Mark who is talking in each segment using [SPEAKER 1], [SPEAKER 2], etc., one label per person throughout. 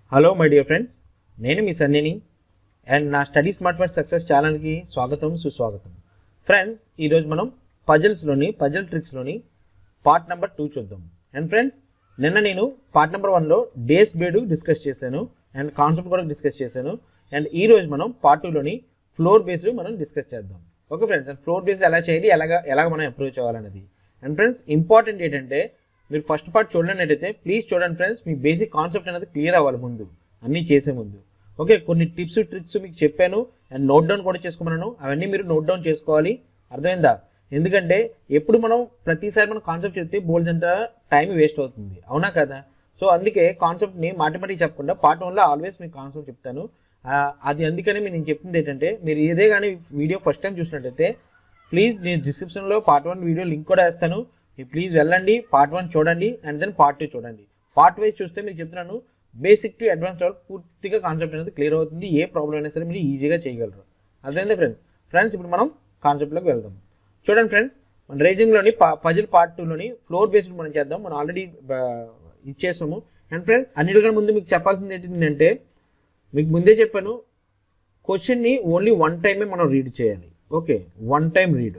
[SPEAKER 1] Hello my dear friends నేను మీ సన్నిని అండ్ నా స్టడీ స్మార్ట్ వర్డ్ సక్సెస్ ఛానల్కి స్వాగతం సుస్వాగతం ఫ్రెండ్స్ ఈరోజు మనం పజల్స్లోని పజల్ ట్రిక్స్లోని పార్ట్ నెంబర్ టూ చూద్దాం అండ్ ఫ్రెండ్స్ నిన్న నేను పార్ట్ నెంబర్ వన్లో డేస్ బేడ్ డిస్కస్ చేశాను అండ్ కాన్సెప్ట్ కూడా డిస్కస్ చేశాను అండ్ ఈ రోజు మనం పార్ట్ టూలోని ఫ్లోర్ బేస్డ్ మనం డిస్కస్ చేద్దాం okay friends and floor based ఎలా చేయాలి ఎలాగ ఎలాగ మనం అప్రోచ్ అవ్వాలన్నది అండ్ ఫ్రెండ్స్ ఇంపార్టెంట్ ఏంటంటే మీరు ఫస్ట్ పార్ట్ చూడనట్టయితే ప్లీజ్ చూడండి ఫ్రెండ్స్ మీ బేసిక్ కాన్సెప్ట్ అనేది క్లియర్ అవ్వాలి ముందు అన్నీ చేసే ముందు ఓకే కొన్ని టిప్స్ ట్రిక్స్ మీకు చెప్పాను అండ్ నోట్ డౌన్ కూడా చేసుకోమన్నాను అవన్నీ మీరు నోట్ డౌన్ చేసుకోవాలి అర్థమైందా ఎందుకంటే ఎప్పుడు మనం ప్రతిసారి మనం కాన్సెప్ట్ చెప్తే బోల్డ్ అంత టైం వేస్ట్ అవుతుంది అవునా కదా సో అందుకే కాన్సెప్ట్ని మాటి మాటి చెప్పకుండా పార్ట్ వన్లో ఆల్వేస్ మీకు కాన్సెప్ట్ చెప్తాను ఆ, అది అందుకని మీరు నేను చెప్తుంది ఏంటంటే మీరు ఏదే కానీ వీడియో ఫస్ట్ టైం చూసినట్టయితే ప్లీజ్ నేను డిస్క్రిప్షన్లో పార్ట్ వన్ వీడియో లింక్ కూడా వేస్తాను మీరు ప్లీజ్ వెళ్ళండి పార్ట్ వన్ చూడండి అండ్ దెన్ పార్ట్ టూ చూడండి పార్ట్ వైజ్ చూస్తే మీకు చెప్తున్నాను బేసిక్ టు అడ్వాన్స్ లెవెల్ పూర్తిగా కాన్సెప్ట్ అనేది క్లియర్ అవుతుంది ఏ ప్రాబ్లం అయినా సరే మీరు ఈజీగా చేయగలరు అదేంటే ఫ్రెండ్స్ ఫ్రెండ్స్ ఇప్పుడు మనం కాన్సెప్ట్లోకి వెళ్దాం చూడండి ఫ్రెండ్స్ మన రేజింగ్లోని పజిల్ పార్ట్ టూలోని ఫ్లోర్ బేస్డ్ మనం చేద్దాం మనం ఆల్రెడీ ఇచ్చేసాము అండ్ ఫ్రెండ్స్ అన్నిటికన్నా ముందు మీకు చెప్పాల్సింది ఏంటంటే మీకు ముందే చెప్పాను క్వశ్చన్ని ఓన్లీ వన్ టైమే మనం రీడ్ చేయాలి ఓకే వన్ టైం రీడ్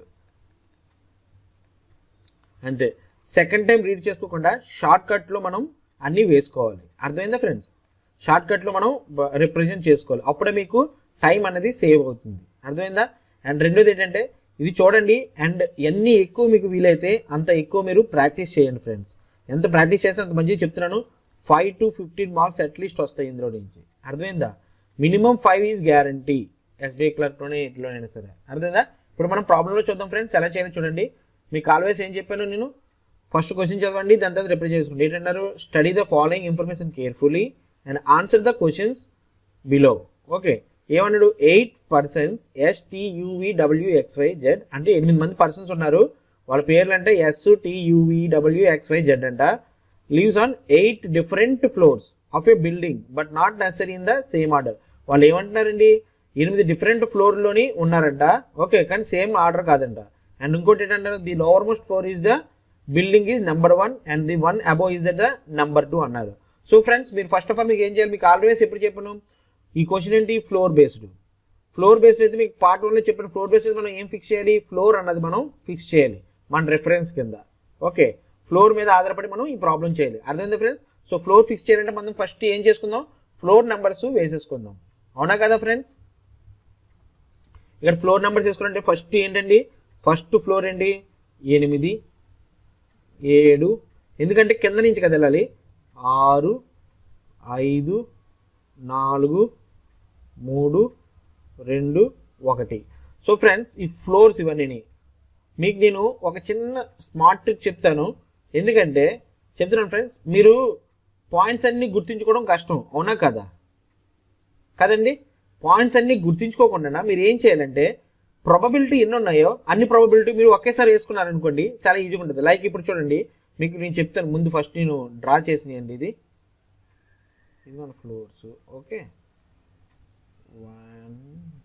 [SPEAKER 1] అంతే సెకండ్ టైం రీడ్ చేసుకోకుండా షార్ట్ కట్లో మనం అన్నీ వేసుకోవాలి అర్థమైందా ఫ్రెండ్స్ షార్ట్ కట్లో మనం రిప్రజెంట్ చేసుకోవాలి అప్పుడే మీకు టైం అనేది సేవ్ అవుతుంది అర్థమైందా అండ్ రెండోది ఏంటంటే ఇది చూడండి అండ్ ఎన్ని ఎక్కువ మీకు వీలైతే అంత ఎక్కువ మీరు ప్రాక్టీస్ చేయండి ఫ్రెండ్స్ ఎంత ప్రాక్టీస్ చేస్తే అంత మంచిగా చెప్తున్నాను five to fifteen marks at least వస్తాయి ఇందులో నుంచి అర్థమైందా minimum five is guarantee SBI క్లర్క్లోనే ఇట్లోనైనా సరే అర్థమైందా ఇప్పుడు మనం ప్రాబ్లంలో చూద్దాం ఫ్రెండ్స్ ఎలా చేయాలో చూడండి మీకు ఆల్వేస్ ఏం చెప్పాను నేను ఫస్ట్ క్వశ్చన్ చదవండి దాని తర్వాత రిప్రజెంట్ చేసుకోండి ఏంటన్నారు study the following information carefully and answer the questions below okay ఏమన్నాడు ఎయిట్ పర్సన్స్ ఎస్టీయూవీడబ్ల్యూఎక్స్వై జెడ్ అంటే ఎనిమిది మంది పర్సన్స్ ఉన్నారు వాళ్ళ పేర్లు అంటే ఎస్ టీయూవీడబ్ల్యూఎక్స్వై జెడ్ అంట leaves on eight different floors of A building but not necessary in the same order వాళ్ళు ఏమంటున్నారండి ఎనిమిది డిఫరెంట్ ఫ్లోర్లోని ఉన్నారంట ఓకే కానీ సేమ్ ఆర్డర్ కాదంట అండ్ ఇంకోటి ఏంటంటారు the lower most floor is the building is number one and the one above is the number two అన్నారు so friends మీరు first of all మీకు ఏం చేయాలి మీకు ఆల్వేస్ ఎప్పుడు చెప్పాను ఈ క్వశ్చన్ ఏంటి ఫ్లోర్ బేస్డ్ ఫ్లోర్ బేస్డ్ అయితే మీకు పార్ట్ వన్లో చెప్పిన ఫ్లోర్ బేస్డ్ మనం ఏం ఫిక్స్ చేయాలి ఫ్లోర్ అన్నది మనం ఫిక్స్ చేయాలి మన రెఫరెన్స్ కింద ఓకే ఫ్లోర్ మీద ఆధారపడి మనం ఈ ప్రాబ్లం చేయాలి అర్థమైందా ఫ్రెండ్స్ సో ఫ్లోర్ ఫిక్స్ చేయాలంటే మనం ఫస్ట్ ఏం చేసుకుందాం ఫ్లోర్ నెంబర్స్ వేసేసుకుందాం అవునా కదా ఫ్రెండ్స్ ఇక్కడ ఫ్లోర్ నెంబర్స్ వేసుకుంటే ఫస్ట్ ఏంటండి ఫస్ట్ ఫ్లోర్ ఏంటి ఎనిమిది ఏడు ఎందుకంటే కింద నుంచి కదా వెళ్ళాలి ఆరు ఐదు నాలుగు మూడు రెండు ఒకటి సో ఫ్రెండ్స్ ఈ ఫ్లోర్స్ ఇవన్నీ మీకు నేను ఒక చిన్న స్మార్ట్ ట్రిక్ చెప్తాను ఎందుకంటే చెప్తున్నాను ఫ్రెండ్స్ మీరు పాయింట్స్ అన్ని గుర్తుంచుకోవడం కష్టం అవునా కదా కదండి పాయింట్స్ అన్ని గుర్తుంచుకోకుండా మీరు ఏం చేయాలంటే ప్రాబబిలిటీ ఎన్ని ఉన్నాయో అన్ని ప్రాబబిలిటీ మీరు ఒకేసారి వేసుకున్నారనుకోండి చాలా ఈజీగా ఉంటుంది లైక్ ఇప్పుడు చూడండి మీకు నేను చెప్తాను ముందు ఫస్ట్ నేను డ్రా చేసినాయండి ఇది ఇది మన floors okay one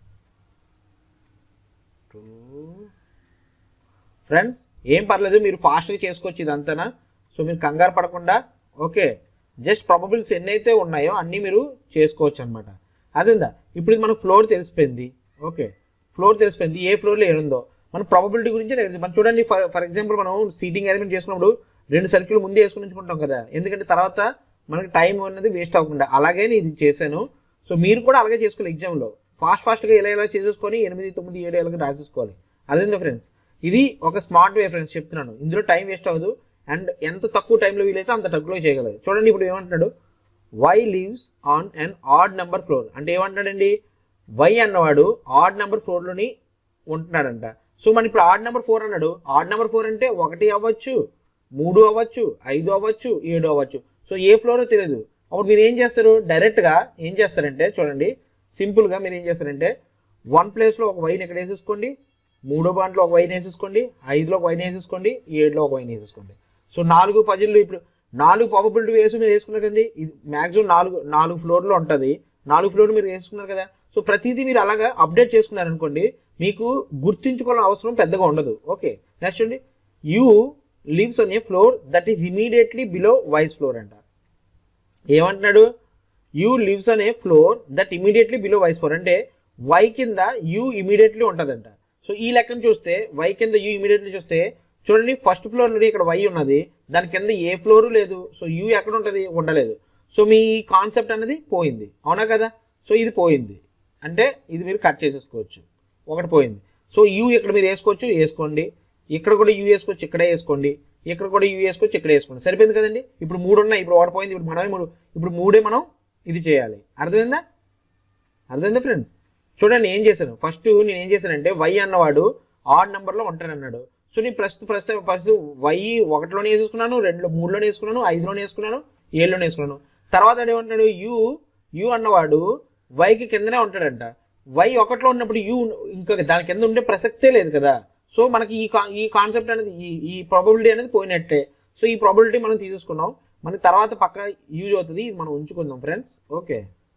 [SPEAKER 1] two friends ఏం పర్లేదు మీరు ఫాస్ట్గా చేసుకోవచ్చు ఇదంతానా సో మీరు కంగారు పడకుండా ఓకే జస్ట్ ప్రాబబుల్స్ ఎన్నైతే ఉన్నాయో అన్నీ మీరు చేసుకోవచ్చు అనమాట అదేందా ఇప్పుడు ఇది మనకు ఫ్లోర్ తెలిసిపోయింది ఓకే ఫ్లోర్ తెలిసిపోయింది ఏ ఫ్లోర్లో ఏముందో మన ప్రాబబిలిటీ గురించి తెలుసు. మనం చూడండి ఫర్ ఫర్ ఎగ్జాంపుల్ మనం సీటింగ్ అరేంజ్మెంట్ చేసుకున్నప్పుడు రెండు సర్కిల్ ముందే వేసుకుని ఉంచుకుంటాం కదా ఎందుకంటే తర్వాత మనకి టైం అనేది వేస్ట్ అవ్వకుండా అలాగే నేను ఇది చేశాను సో మీరు కూడా అలాగే చేసుకోవాలి ఎగ్జామ్లో ఫాస్ట్ ఫాస్ట్గా ఇలా ఇలా చేసేసుకొని ఎనిమిది తొమ్మిది ఏడు ఎలాగ రాసేసుకోవాలి అదేందా ఫ్రెండ్స్ ఇది ఒక స్మార్ట్ వే ఫ్రెండ్స్ చెప్తున్నాను ఇందులో టైం వేస్ట్ అవ్వదు అండ్ ఎంత తక్కువ టైంలో వీలైతే అంత తక్కువలో చేయగలదు చూడండి ఇప్పుడు ఏమంటున్నాడు Y lives on an odd number floor అంటే ఏమంటాడండి వై అన్నవాడు ఆడ్ నెంబర్ ఫ్లోర్లోని ఉంటున్నాడంట సో మన ఇప్పుడు ఆడ్ నెంబర్ ఫోర్ అన్నాడు ఆడ్ నెంబర్ ఫోర్ అంటే ఒకటి అవ్వచ్చు మూడు అవ్వచ్చు ఐదు అవ్వచ్చు ఏడు అవ్వచ్చు సో ఏ ఫ్లోరో తెలియదు అప్పుడు మీరు ఏం చేస్తారు డైరెక్ట్గా ఏం చేస్తారంటే చూడండి సింపుల్గా మీరు ఏం చేస్తారంటే వన్ ప్లేస్లో ఒక వైన్ ఇక్కడ వేసేసుకోండి మూడో బాంట్లో ఒక వైన్ వేసేసుకోండి ఐదులో ఒక వైన్ వేసేసుకోండి ఏడులో ఒక వైన్ వేసేసుకోండి సో నాలుగు పజిల్లో ఇప్పుడు నాలుగు ప్రాబబిలిటీ వేసి మీరు వేసుకున్నారు కదండి ఇది మ్యాక్సిమం నాలుగు నాలుగు ఫ్లోర్లో ఉంటుంది నాలుగు ఫ్లోర్ మీరు వేసుకున్నారు కదా సో ప్రతిదీ మీరు అలాగా అప్డేట్ చేసుకున్నారనుకోండి మీకు గుర్తించుకోవాలని అవసరం పెద్దగా ఉండదు ఓకే నెక్స్ట్ చూడండి U lives on a floor that is immediately below Y's floor అంట ఏమంటున్నాడు యూ లివ్స్ అనే floor that immediately below Y's floor అంటే వై కింద యూ ఇమీడియట్లీ ఉంటుందంట సో ఈ లెక్కను చూస్తే వై కింద యూ ఇమీడియట్లీ చూస్తే చూడండి ఫస్ట్ ఫ్లోర్లో ఇక్కడ వై ఉన్నది దాని కింద ఏ ఫ్లోరు లేదు సో యూ ఎక్కడ ఉంటుంది ఉండలేదు సో మీ కాన్సెప్ట్ అనేది పోయింది అవునా కదా సో ఇది పోయింది అంటే ఇది మీరు కట్ చేసేసుకోవచ్చు ఒకటి పోయింది సో యూ ఇక్కడ మీరు వేసుకోవచ్చు వేసుకోండి ఇక్కడ కూడా యూ వేసుకోవచ్చు ఇక్కడే వేసుకోండి ఇక్కడ కూడా యూ వేసుకోవచ్చు ఇక్కడ వేసుకోండి సరిపోయింది కదండి ఇప్పుడు మూడు ఉన్నాయి ఇప్పుడు ఒకటి పోయింది ఇప్పుడు మనమే మూడు ఇప్పుడు మూడే మనం ఇది చేయాలి అర్థమైందా అర్థమైందా ఫ్రెండ్స్ చూడండి ఏం చేశాను ఫస్ట్ నేను ఏం చేశానంటే వై అన్నవాడు ఆడ్ నెంబర్లో ఉంటాను అన్నాడు సో నేను ప్రస్తుతం ప్రస్తుతం ప్రస్తుతం వై ఒకటిలోనే వేసుకున్నాను రెండులో మూడులోనే వేసుకున్నాను ఐదులోనే వేసుకున్నాను ఏడులోనే వేసుకున్నాను తర్వాత వాడు ఏమంటాడు యూ యూ అన్నవాడు వైకి కిందనే ఉంటాడంట వై ఒకటిలో ఉన్నప్పుడు యూ ఇంకా దాని కింద ఉండే ప్రసక్తే లేదు కదా సో మనకి ఈ కా ఈ కాన్సెప్ట్ అనేది ఈ ఈ ప్రాబబిలిటీ అనేది పోయినట్టే సో ఈ ప్రాబిలిటీ మనం తీసుకున్నాం మనకి తర్వాత పక్క యూజ్ అవుతుంది ఇది మనం ఉంచుకుందాం ఫ్రెండ్స్ ఓకే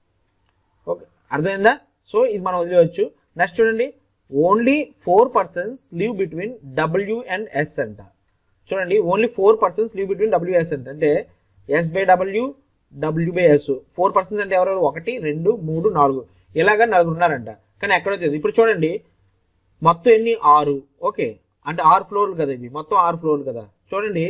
[SPEAKER 1] ఓకే అర్థమైందా సో ఇది మనం వదిలేయచ్చు నెక్స్ట్ చూడండి only four persons live between W and S అంట చూడండి only four persons live between W S అంట అంటే S by W W by S four persons అంటే ఎవరెవరు ఒకటి రెండు మూడు నాలుగు ఇలాగా నలుగురు ఉన్నారంట కానీ ఎక్కడో తెలియదు ఇప్పుడు చూడండి మొత్తం ఎన్ని ఆరు ఓకే అంటే ఆరు ఫ్లోర్లు కదా ఇవి మొత్తం ఆరు ఫ్లోర్లు కదా చూడండి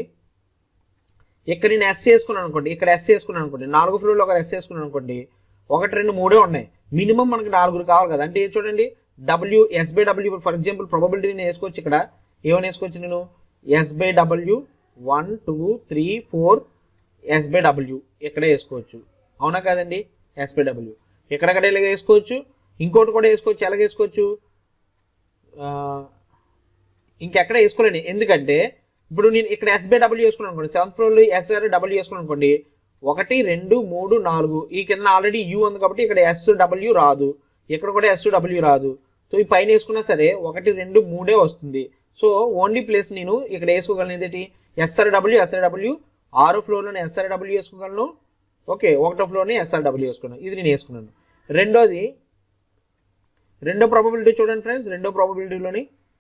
[SPEAKER 1] ఇక్కడ నేను ఎస్ వేసుకున్నాను అనుకోండి ఇక్కడ ఎస్ వేసుకున్నాను అనుకోండి నాలుగు ఫ్లోర్లో ఒక ఎస్ వేసుకున్నాను అనుకోండి ఒకటి రెండు మూడే ఉన్నాయి మినిమం మనకి నాలుగురు కావాలి కదా అంటే చూడండి W S by W for example probability నేను వేసుకోవచ్చు ఇక్కడ ఏమని వేసుకోవచ్చు నేను S by W one two three four S by W ఇక్కడే వేసుకోవచ్చు అవునా కాదండి ఎస్ బై డబ్ల్యూ ఎక్కడెక్కడ ఇలాగ వేసుకోవచ్చు ఇంకోటి కూడా వేసుకోవచ్చు ఎలాగ వేసుకోవచ్చు ఆ, ఇంకెక్కడ వేసుకోలేను ఎందుకంటే ఇప్పుడు నేను ఇక్కడ ఎస్బై డబ్ల్యూ వేసుకున్నాను అనుకోండి సెవెంత్ ఫ్లోర్లో ఎస్ఆర్ డబ్ల్యూ వేసుకున్నాను అనుకోండి ఒకటి రెండు మూడు నాలుగు ఈ కింద ఆల్రెడీ యూ ఉంది కాబట్టి ఇక్కడ ఎస్ డబ్ల్యూ రాదు ఇక్కడ కూడా ఎస్ డబ్ల్యూ రాదు సో ఈ పైన వేసుకున్నా సరే ఒకటి రెండు మూడే వస్తుంది సో ఓన్లీ ప్లేస్ నేను ఇక్కడ వేసుకోగలను ఏంటి ఎస్ఆర్ డబ్ల్యూ ఎస్ఆర్ డబ్ల్యూ ఆరో ఫ్లోర్లోనే ఎస్ఆర్ డబ్ల్యూ వేసుకోగలను ఓకే ఒకటో ఫ్లోర్ని ఎస్ఆర్ డబ్ల్యూ వేసుకున్నాను ఇది నేను వేసుకున్నాను రెండోది రెండో ప్రాబబిలిటీ చూడండి ఫ్రెండ్స్ రెండో ప్రాబబిలిటీలోని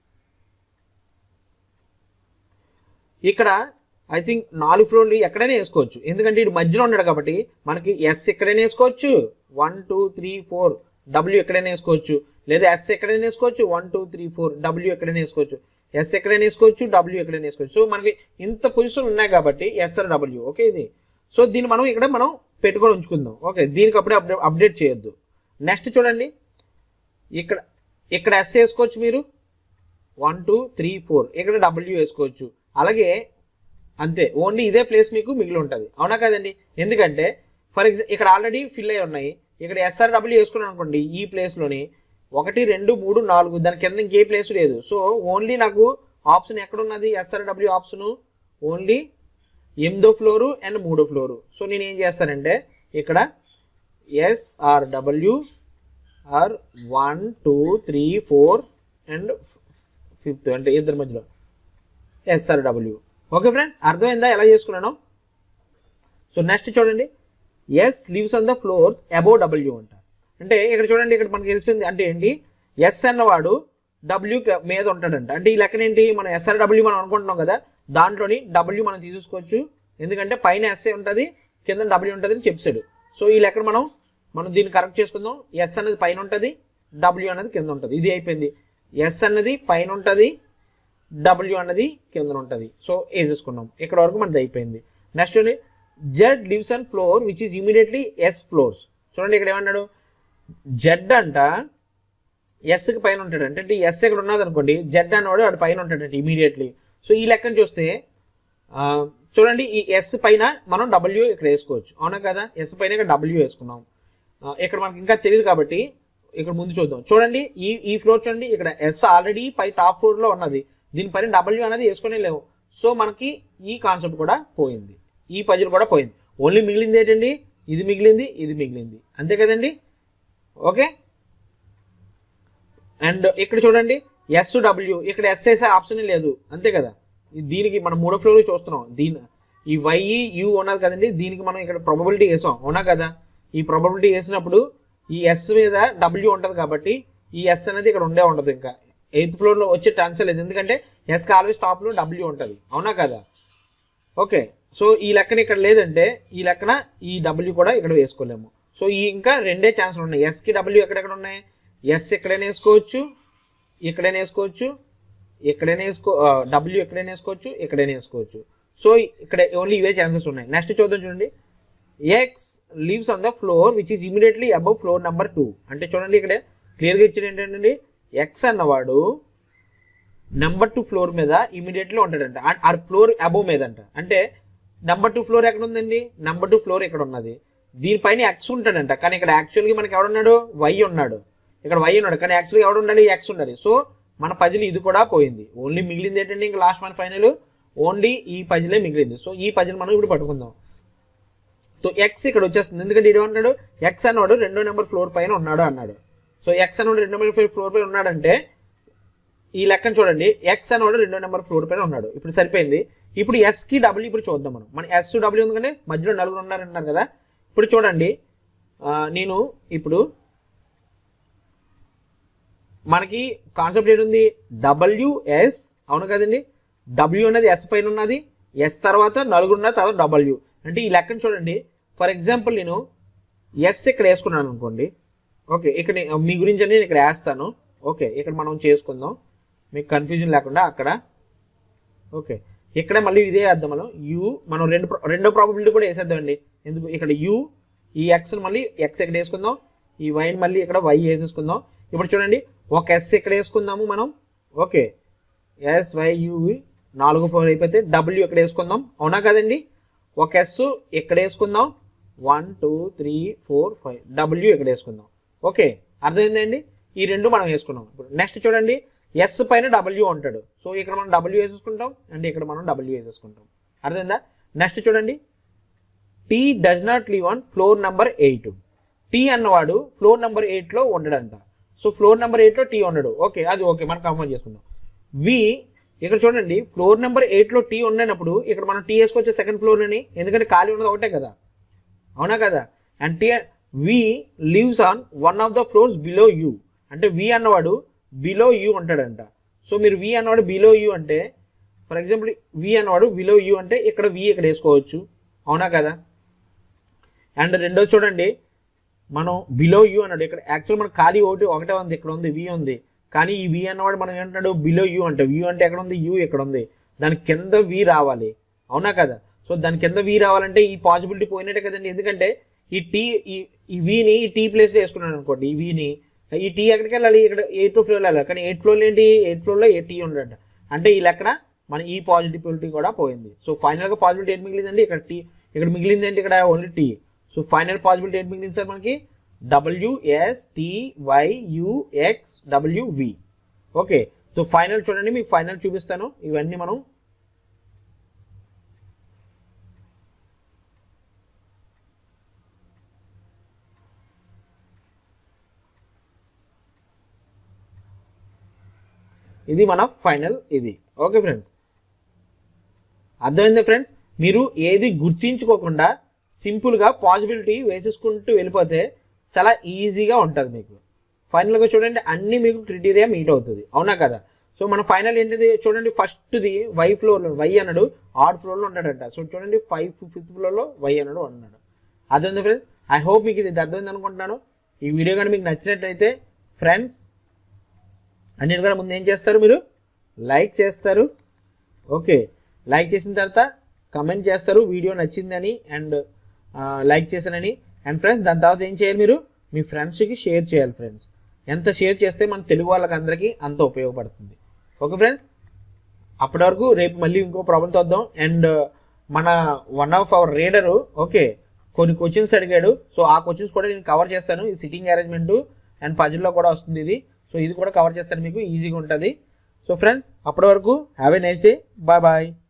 [SPEAKER 1] ఇక్కడ ఐ థింక్ నాలుగు ఫ్లోర్లు ఎక్కడైనా వేసుకోవచ్చు ఎందుకంటే ఇటు మధ్యలో ఉన్నాడు కాబట్టి మనకి ఎస్ ఎక్కడైనా వేసుకోవచ్చు one two three four W ఎక్కడైనా వేసుకోవచ్చు లేదా ఎస్ ఎక్కడైనా వేసుకోవచ్చు one two three four W ఎక్కడైనా వేసుకోవచ్చు ఎస్ ఎక్కడైనా వేసుకోవచ్చు డబ్ల్యూ ఎక్కడైనా వేసుకోవచ్చు సో మనకి ఇంత పొజిషన్ ఉన్నాయి కాబట్టి ఎస్ఆర్ డబ్ల్యూ ఓకే ఇది సో దీన్ని మనం ఇక్కడ మనం పెట్టుకొని ఉంచుకుందాం ఓకే దీనికి అప్పుడే అప్డే అప్డేట్ చేయొద్దు నెక్స్ట్ చూడండి ఇక్కడ ఇక్కడ ఎస్ వేసుకోవచ్చు మీరు వన్ టూ త్రీ ఫోర్ ఇక్కడ డబ్ల్యూ వేసుకోవచ్చు అలాగే అంతే ఓన్లీ ఇదే ప్లేస్ మీకు మిగిలి ఉంటుంది అవునా కదండి ఎందుకంటే ఫర్ ఎగ్జాంపుల్ ఇక్కడ ఆల్రెడీ ఫిల్ అయి ఉన్నాయి ఇక్కడ ఎస్ఆర్ డబ్ల్యూ వేసుకున్నాను అనుకోండి ఈ ప్లేస్లోని ఒకటి రెండు మూడు నాలుగు దాని కింద ఇంకే ప్లేస్ లేదు సో ఓన్లీ నాకు ఆప్షన్ ఎక్కడ ఉన్నది ఎస్ఆర్ డబ్ల్యూ ఆప్షన్ ఓన్లీ ఎనిమిదో ఫ్లోరు అండ్ మూడో ఫ్లోరు సో నేను ఏం చేస్తానంటే ఇక్కడ S R W R one two three four and fifth అంటే ఇద్దరి మధ్యలో ఎస్ఆర్ డబ్ల్యూ ఓకే ఫ్రెండ్స్ అర్థమైందా ఎలా చేసుకున్నాను సో నెక్స్ట్ చూడండి S leaves on the floors above W అంట అంటే ఇక్కడ చూడండి ఇక్కడ మనకి తెలిసింది అంటే ఏంటి ఎస్ అన్నవాడు డబ్ల్యూ మీద ఉంటాడంట అంటే ఈ లెక్కన ఏంటి మనం ఎస్ఆర్ డబ్ల్యూ మనం అనుకుంటున్నాం కదా దాంట్లోని డబ్ల్యూ మనం తీసుకోవచ్చు ఎందుకంటే పైన ఎస్ఏ ఉంటుంది కింద డబ్ల్యూ ఉంటుంది అని చెప్పాడు సో ఈ లెక్కన మనం మనం దీన్ని కరెక్ట్ చేసుకుందాం ఎస్ అనేది పైన ఉంటుంది డబ్ల్యూ అనేది కింద ఉంటుంది ఇది అయిపోయింది ఎస్ అన్నది పైన ఉంటుంది డబ్ల్యూ అన్నది కింద ఉంటుంది సో వేసేసుకున్నాం ఇక్కడ వరకు మనది అయిపోయింది next Z lives and floor which is immediately S floors చూడండి ఇక్కడ ఏమన్నాడు జెడ్ అంట ఎస్కి పైన ఉంటాడు అంటే ఎస్ ఇక్కడ ఉన్నది అనుకోండి జెడ్ అన్నవాడు వాడు పైన ఉంటాడంటే ఇమీడియట్లీ సో ఈ లెక్కను చూస్తే ఆ, చూడండి ఈ ఎస్ పైన మనం డబ్ల్యూ ఇక్కడ వేసుకోవచ్చు అవునా కదా ఎస్ పైన ఇక్కడ డబ్ల్యూ వేసుకున్నాం ఆ, ఇక్కడ మనకి ఇంకా తెలియదు కాబట్టి ఇక్కడ ముందు చూద్దాం చూడండి ఈ ఈ ఫ్లోర్ చూడండి ఇక్కడ ఎస్ ఆల్రెడీ పై టాప్ ఫ్లోర్ లో ఉన్నది దీనిపైన డబ్ల్యూ అనేది వేసుకునే లేవు సో మనకి ఈ కాన్సెప్ట్ కూడా పోయింది ఈ పజిల్ కూడా పోయింది ఓన్లీ మిగిలింది ఏంటండి ఇది మిగిలింది ఇది మిగిలింది అంతే కదండి ఓకే అండ్ ఇక్కడ చూడండి ఎస్ డబ్ల్యూ ఇక్కడ ఎస్ఎస్ ఆప్షన్ లేదు అంతే కదా ఇది దీనికి మనం మూడో ఫ్లోర్ చూస్తున్నాం దీని ఈ వై యూ ఉన్నది కదండి దీనికి మనం ఇక్కడ ప్రాబబిలిటీ వేసాం అవునా కదా ఈ ప్రాబబిలిటీ వేసినప్పుడు ఈ ఎస్ మీద డబ్ల్యూ ఉంటుంది కాబట్టి ఈ ఎస్ అనేది ఇక్కడ ఉండే ఉండదు ఇంకా ఎయిత్ ఫ్లోర్లో వచ్చే ఛాన్స్ లేదు ఎందుకంటే ఎస్కి ఆల్వేస్ టాప్లో డబ్ల్యూ ఉంటుంది అవునా కదా ఓకే సో ఈ లెక్కన ఇక్కడ లేదంటే ఈ లెక్కన ఈ డబ్ల్యూ కూడా ఇక్కడ వేసుకోలేము సో ఈ ఇంకా రెండే ఛాన్సులు ఉన్నాయి ఎస్కి డబ్ల్యూ ఎక్కడెక్కడ ఉన్నాయి ఎస్ ఎక్కడైనా వేసుకోవచ్చు ఎక్కడైనా వేసుకోవచ్చు ఎక్కడైనా వేసుకో డబ్ల్యూ ఎక్కడైనా వేసుకోవచ్చు ఎక్కడైనా వేసుకోవచ్చు సో ఇక్కడ ఓన్లీ ఇవే ఛాన్సెస్ ఉన్నాయి నెక్స్ట్ చూద్దాం చూడండి X leaves on the floor which is immediately above floor number two అంటే చూడండి ఇక్కడ క్లియర్గా ఇచ్చిన ఏంటంటే ఎక్స్ అన్నవాడు నెంబర్ టూ ఫ్లోర్ మీద ఇమీడియట్లీ ఉంటాడంట ఆ- ఆ ఫ్లోర్ అబోవ్ మీద అంట అంటే నెంబర్ టూ ఫ్లోర్ ఎక్కడ ఉందండి నెంబర్ టూ ఫ్లోర్ ఇక్కడ ఉన్నది దీనిపైన ఎక్స్ ఉంటాడంట కానీ ఇక్కడ యాక్చువల్గా మనకి ఎవడున్నాడు వై ఉన్నాడు ఇక్కడ వై ఉన్నాడు కానీ యాక్చువల్గా ఎవడు ఉండాలి ఎక్స్ ఉండాలి సో మన పజిల్ ఇది కూడా పోయింది ఓన్లీ మిగిలింది ఏంటంటే ఇంకా లాస్ట్ మన ఫైనల్ ఓన్లీ ఈ పజిలే మిగిలింది సో ఈ పజిల్ మనం ఇప్పుడు పట్టుకుందాం సో ఎక్స్ ఇక్కడ వచ్చేస్తుంది ఎందుకంటే ఇడు అన్నాడు ఎక్స్ అన్నాడు రెండో నెంబర్ ఫ్లోర్ పైన ఉన్నాడు అన్నాడు సో ఎక్స్ అన్నాడు రెండో నెంబర్ ఫ్లోర్ పైన ఉన్నాడంటే ఈ లెక్కను చూడండి ఎక్స్ అనేవాడు రెండో నెంబర్ ఫ్లోర్ పైన ఉన్నాడు ఇప్పుడు సరిపోయింది ఇప్పుడు ఎస్ కి డబ్ల్యూ ఇప్పుడు చూద్దాం మనం మన ఎస్ డబ్ల్యూ ఉంది కానీ మధ్యలో నలుగురు ఉన్నారంటున్నారు కదా ఇప్పుడు చూడండి ఆ, నేను ఇప్పుడు మనకి కాన్సెప్ట్ ఏంటుంది డబ్ల్యూఎస్ అవును కదండి డబ్ల్యూ అనేది ఎస్ పైన ఉన్నది ఎస్ తర్వాత నలుగురు ఉన్నది తర్వాత డబ్ల్యూ అంటే ఈ లెక్కను చూడండి ఫర్ ఎగ్జాంపుల్ నేను ఎస్ ఇక్కడ వేసుకున్నాను అనుకోండి ఓకే ఇక్కడ నే- మీ గురించి అని నేను ఇక్కడ వేస్తాను ఓకే ఇక్కడ మనం చేసుకుందాం మీకు కన్ఫ్యూజన్ లేకుండా అక్కడ ఓకే ఇక్కడ మళ్ళీ ఇదే వేద్దాం మనం యూ మనం రెండు pro- రెండో ప్రాబబిలిటీ కూడా వేసేద్దామండి ఎందుకు ఇక్కడ యూ ఈ ఎక్స్ మళ్ళీ ఎక్స్ ఇక్కడ వేసుకుందాం ఈ వైన్ మళ్ళీ ఇక్కడ వై వేసేసుకుందాం ఇప్పుడు చూడండి ఒక ఎస్ ఇక్కడ వేసుకుందాము మనం ఓకే ఎస్ వై యూ నాలుగు ఫోర్ అయిపోతే డబ్ల్యూ ఇక్కడ వేసుకుందాం అవునా కదండి ఒక ఎస్ ఇక్కడ వేసుకుందాం one two three four five W ఇక్కడ వేసుకుందాం ఓకే అర్థమైందండి ఈ రెండు మనం వేసుకున్నాం ఇప్పుడు నెక్స్ట్ చూడండి ఎస్ పైన డబ్ల్యూ ఉంటాడు సో ఇక్కడ మనం డబ్ల్యూ వేసేసుకుంటాం అండ్ ఇక్కడ మనం డబ్ల్యూ వేసేసుకుంటాం అర్థమైందా నెక్స్ట్ చూడండి T does not live on floor number eight T అన్నవాడు ఫ్లోర్ నెంబర్ ఎయిట్లో ఉండడంట సో ఫ్లోర్ నెంబర్ ఎయిట్లో టీ ఉండడు ఓకే అది ఓకే మనం కన్ఫర్మ్ చేసుకుందాం వి ఇక్కడ చూడండి ఫ్లోర్ నెంబర్ ఎయిట్లో టీ ఉండనప్పుడు ఇక్కడ మనం టీ వేసుకోవచ్చు సెకండ్ ఫ్లోర్ అని ఎందుకంటే ఖాళీ ఉన్నది ఒకటే కదా అవునా కదా and T V lives on one of the floors below U అంటే వి అన్నవాడు బిలో యూ ఉంటాడంట సో మీరు వి అన్నవాడు బిలో యూ అంటే ఫర్ ఎగ్జాంపుల్ వి అన్నవాడు బిలో యూ అంటే ఇక్కడ వి ఇక్కడ వేసుకోవచ్చు అవునా కదా అండ్ రెండోది చూడండి మనం బిలో యూ అన్నాడు ఇక్కడ యాక్చువల్ మన ఖాళీ ఒకటి ఒకటే ఉంది ఇక్కడ ఉంది వి ఉంది కానీ ఈ వి అన్నవాడు మనం ఏంటన్నాడు బిలో యూ అంటే వ్యూ అంటే ఎక్కడ ఉంది యూ ఎక్కడ ఉంది దాని కింద వి రావాలి అవునా కదా సో దాని కింద వి రావాలంటే ఈ పాసిబిలిటీ పోయినట్టే కదండి ఎందుకంటే ఈ టీ ఈ ఈ వీని ఈ టీ ప్లేస్లో వేసుకున్నాను అనుకోండి ఈ వీని ఈ టీ ఎక్కడికి వెళ్ళాలి ఇక్కడ ఎయిత్ ఫ్లోర్ వెళ్ళాలి కానీ ఎయిత్ ఫ్లోర్ ఏంటి ఎయిత్ ఫ్లోర్లో ఏ టీ ఉండట అంటే ఈ లెక్కన మన ఈ పాజిటివిటీ కూడా పోయింది సో ఫైనల్గా పాజిబిలిటీ ఏంటి మిగిలిందండి ఇక్కడ టీ ఇక్కడ మిగిలింది ఏంటి ఇక్కడ only T so final possibility ఏంటి మిగిలింది సార్ మనకి W S T Y U X W V okay so final చూడండి మీకు ఫైనల్ చూపిస్తాను ఇవన్నీ మనం ఇది మన ఫైనల్ ఇది ఓకే ఫ్రెండ్స్ అర్థమైంది ఫ్రెండ్స్ మీరు ఏది గుర్తించుకోకుండా సింపుల్గా పాసిబిలిటీ వేసేసుకుంటూ వెళ్ళిపోతే చాలా ఈజీగా ఉంటుంది మీకు ఫైనల్గా చూడండి అన్ని మీకు క్రిటీరియా మీట్ అవుతుంది అవునా కదా సో మన ఫైనల్ ఏంటిది చూడండి ఫస్ట్ది వై ఫ్లోర్లో వై అన్నాడు ఆర్డ్ ఫ్లోర్లో ఉంటాడంట సో చూడండి ఫైవ్ ఫిఫ్త్ ఫ్లోర్లో వై అన్నాడు అన్నాడు అర్థమైంది ఫ్రెండ్స్ ఐ హోప్ మీకు ఇది అర్థమైంది అనుకుంటున్నాను ఈ వీడియో కానీ మీకు నచ్చినట్లయితే ఫ్రెండ్స్ అన్నిటికన్నా ముందు ఏం చేస్తారు మీరు లైక్ చేస్తారు ఓకే లైక్ చేసిన తర్వాత కమెంట్ చేస్తారు వీడియో నచ్చిందని అండ్ లైక్ చేశానని అండ్ ఫ్రెండ్స్ దాని తర్వాత ఏం చేయాలి మీరు మీ ఫ్రెండ్స్కి షేర్ చేయాలి ఫ్రెండ్స్ ఎంత షేర్ చేస్తే మన తెలుగు వాళ్ళకి అందరికీ అంత ఉపయోగపడుతుంది ఓకే ఫ్రెండ్స్ అప్పటి వరకు రేపు మళ్ళీ ఇంకో ప్రాబ్లం చూద్దాం అండ్ మన one of our reader okay కొన్ని క్వశ్చన్స్ అడిగాడు సో ఆ క్వశ్చన్స్ కూడా నేను కవర్ చేస్తాను ఈ సిట్టింగ్ అరేంజ్మెంట్ అండ్ పజిల్లో కూడా వస్తుంది ఇది సో ఇది కూడా కవర్ చేస్తాను మీకు ఈజీగా ఉంటుంది సో ఫ్రెండ్స్ అప్పటి వరకు have a nice day bye bye